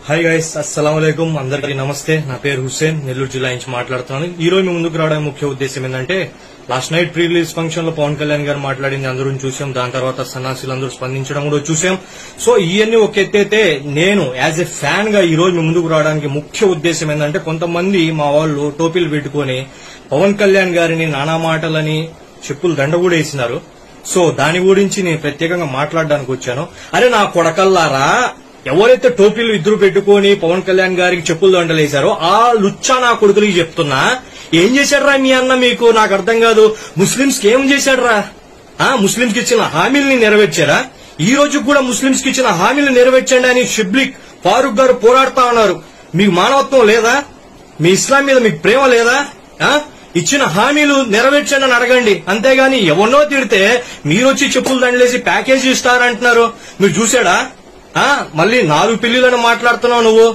hi guys అస్సలం అయికం అందరికీ నమస్తే నా పేరు హుస్సేన్ నెల్లూరు జిల్లా నుంచి మాట్లాడుతున్నాను ఈ రోజు మీ ముందుకు రావడానికి ముఖ్య ఉద్దేశం ఏంటంటే last night pre release function లో పవన్ కళ్యాణ్ గారు మాట్లాడింది అందరూ చూసాం దాని తర్వాత సన్నాసులందరూ స్పందించడం కూడా చూసాం సో ఇవన్నీ ఒక ఎత్తైతే నేను యాజ్ ఎ ఫ్యాన్ గా ఈ రోజు మీ ముందుకు రావడానికి ముఖ్య ఉద్దేశం ఏంటంటే కొంతమంది మా వాళ్ళు టోపీలు పెట్టుకొని పవన్ కళ్యాణ్ గారిని నానా మాటలని చెప్పులు దండ కూడా వేసినారు సో దాని గురించి నేను ప్రత్యేకంగా మాట్లాడడానికి వచ్చాను అరే నా కొడకల్లారా ఎవరైతే టోపీలు ఇద్దరు పెట్టుకొని పవన్ కళ్యాణ్ గారికి చెప్పులు దండలేశారో ఆ లుచ్చా నా కొడుకులకి చెప్తున్నా ఏం చేశాడ్రా మీ అన్న మీకు నాకు అర్థం కాదు ముస్లింస్ కి ఏం చేశాడ్రా ఆ ముస్లింస్ కి ఇచ్చిన హామీల్ని నెరవేర్చారా ఈ రోజు కూడా ముస్లింస్ కి ఇచ్చిన హామీలు నెరవేర్చండి అని షిబ్లిక్ ఫారూక్ గారు పోరాడుతా ఉన్నారు మీకు మానవత్వం లేదా మీ ఇస్లాం మీద మీకు ప్రేమ లేదా ఆ ఇచ్చిన హామీలు నెరవేర్చండి అని అడగండి అంతేగాని ఎవరినో తిడితే మీరు వచ్చి చెప్పులు దండలేసి ప్యాకేజీ ఇస్తారంటున్నారు మీరు చూసాడా ఆ మళ్ళీ నాలుగు పిల్లులను మాట్లాడుతున్నావు నువ్వు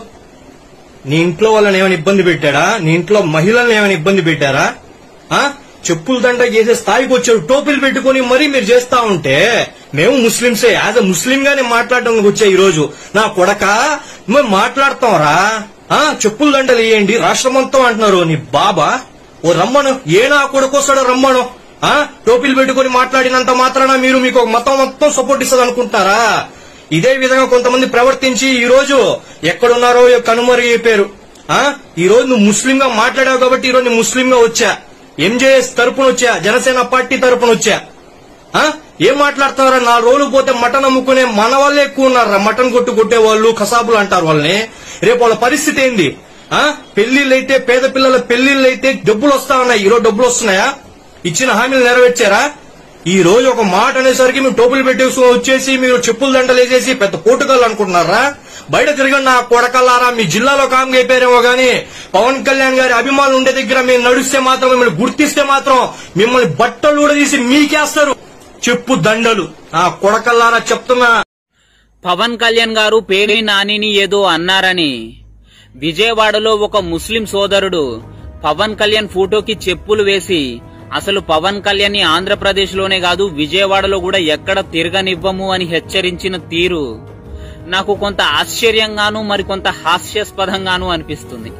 నీ ఇంట్లో వాళ్ళని ఏమైనా ఇబ్బంది పెట్టాడా నీ ఇంట్లో మహిళలను ఏమైనా ఇబ్బంది పెట్టారా ఆ చెప్పులు దండ చేసే స్థాయికి వచ్చాడు టోపీలు పెట్టుకుని మరీ మీరు చేస్తా ఉంటే మేము ముస్లింసే యాజ్ అ ముస్లిం గానే మాట్లాడడానికి వచ్చా ఈ రోజు నా కొడక మేము మాట్లాడతాంరా ఆ చెప్పులు దండలు వేయండి రాష్ట్రమంతం అంటున్నారు నీ బాబా ఓ రమ్మను ఏ నా కొడుకొస్తాడో రమ్మను ఆ టోపీలు పెట్టుకుని మాట్లాడినంత మాత్రాన మీరు మీకు ఒక మతం మొత్తం సపోర్ట్ ఇస్తుంది అనుకుంటారా ఇదే విధంగా కొంతమంది ప్రవర్తించి ఈ రోజు ఎక్కడున్నారో కనుమరుగైపోయారు ఆ ఈ రోజు నువ్వు ముస్లిం గా మాట్లాడావు కాబట్టి ఈ రోజు నేను ముస్లిం గా వచ్చా ఎంజేఎస్ తరపున వచ్చా జనసేన పార్టీ తరపున వచ్చా ఆ ఏం మాట్లాడుతున్నారా నాలుగు రోజులు పోతే మటన్ అమ్ముకునే మన వాళ్ళే ఎక్కువ ఉన్నారా మటన్ కొట్టు కొట్టే వాళ్ళు కసాబులు అంటారు వాళ్ళని రేపు వాళ్ళ పరిస్థితి ఏంది ఆ పెళ్లిళ్ళైతే పేద పిల్లల పెళ్లిళ్ళైతే డబ్బులు వస్తా ఉన్నాయి ఈరోజు డబ్బులు వస్తున్నాయా ఇచ్చిన హామీలు నెరవేర్చారా ఈ రోజు ఒక మాట అనేసరికి మేము టోపులు పెట్టేసి వచ్చేసి మీరు చెప్పులు దండలేసేసి పెద్ద పోటుగాళ్ళు అనుకుంటున్నారా బయట తిరగండి నా కొడకల్లారా మీ జిల్లాలో కామ్గా అయిపోయారేమో గానీ పవన్ కళ్యాణ్ గారి అభిమానులు ఉండే దగ్గర మీరు నడిస్తే మాత్రం మిమ్మల్ని గుర్తిస్తే మాత్రం మిమ్మల్ని బట్టలు కూడా తీసి మీకేస్తారు చెప్పు దండలు ఆ కొడకల్లారా చెప్తున్నా పవన్ కళ్యాణ్ గారు పేరు నానిని ఏదో అన్నారని విజయవాడలో ఒక ముస్లిం సోదరుడు పవన్ కళ్యాణ్ ఫోటోకి చెప్పులు వేసి అసలు పవన్ కళ్యాణ్ ని ఆంధ్రప్రదేశ్ లోనే కాదు విజయవాడలో కూడా ఎక్కడ తిరగనివ్వము అని హెచ్చరించిన తీరు నాకు కొంత ఆశ్చర్యంగాను మరి కొంత హాస్యాస్పదంగాను అనిపిస్తుంది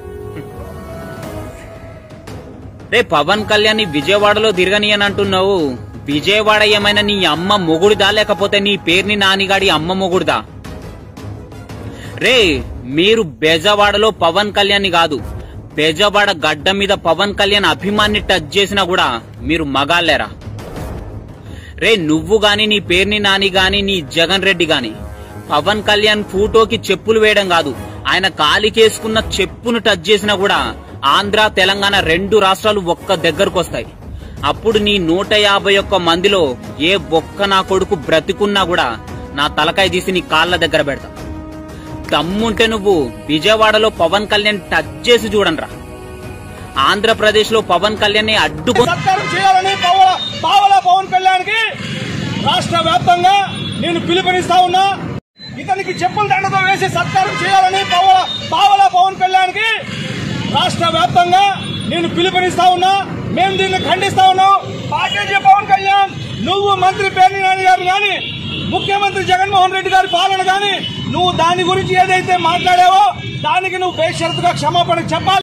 రే పవన్ కళ్యాణ్ ని విజయవాడలో తిరగనియనంటున్నావు విజయవాడ ఏమైనా నీ అమ్మ మొగుడుదా లేకపోతే నీ పేరుని నానిగాడి అమ్మ మొగుడుదా రే మీరు బెజవాడలో పవన్ కళ్యాణ్ ని కాదు బెజవాడ గడ్డ మీద పవన్ కళ్యాణ్ అభిమాన్ని టచ్ చేసినా కూడా మీరు మగాళ్ళేరా రే నువ్వు గాని నీ పేరుని నాని గాని నీ జగన్ రెడ్డి గాని పవన్ కళ్యాణ్ ఫోటోకి చెప్పులు వేయడం కాదు ఆయన కాలికేసుకున్న చెప్పును టచ్ చేసినా కూడా ఆంధ్ర తెలంగాణ రెండు రాష్ట్రాలు ఒక్క దగ్గరకు వస్తాయి అప్పుడు నీ నూట యాభై ఒక్క మందిలో ఏ ఒక్క నా కొడుకు బ్రతికున్నా కూడా నా తలకాయ తీసి నీ కాళ్ళ దగ్గర పెడతా దమ్ముంటే నువ్వు విజయవాడలో పవన్ కళ్యాణ్ టచ్ చేసి చూడండిరా ఆంధ్రప్రదేశ్ లో పవన్ కళ్యాణ్ ని అడ్డుకో సత్కారం చేయాలని పావల పావల పవన్ కళ్యాణ్ కి రాష్ట్ర వ్యాప్తంగా నేను పిలుపునిస్తా ఉన్నా ఇతనికి చెప్పుల దండతో వేసి సత్కారం చేయాలని పావల పావల పవన్ కళ్యాణ్ కి రాష్ట్ర వ్యాప్తంగా నేను పిలుపునిస్తా ఉన్నా మేము దీన్ని ఖండిస్తా ఉన్నాం ప్యాకేజీ పవన్ కళ్యాణ్ నువ్వు మంత్రి పేర్ని నాని గారు గాని ముఖ్యమంత్రి జగన్మోహన్ రెడ్డి గారి పాలన గాని నువ్వు దాని గురించి ఏదైతే మాట్లాడావో దానికి నువ్వు బేషరతుగా క్షమాపణ చెప్పాలి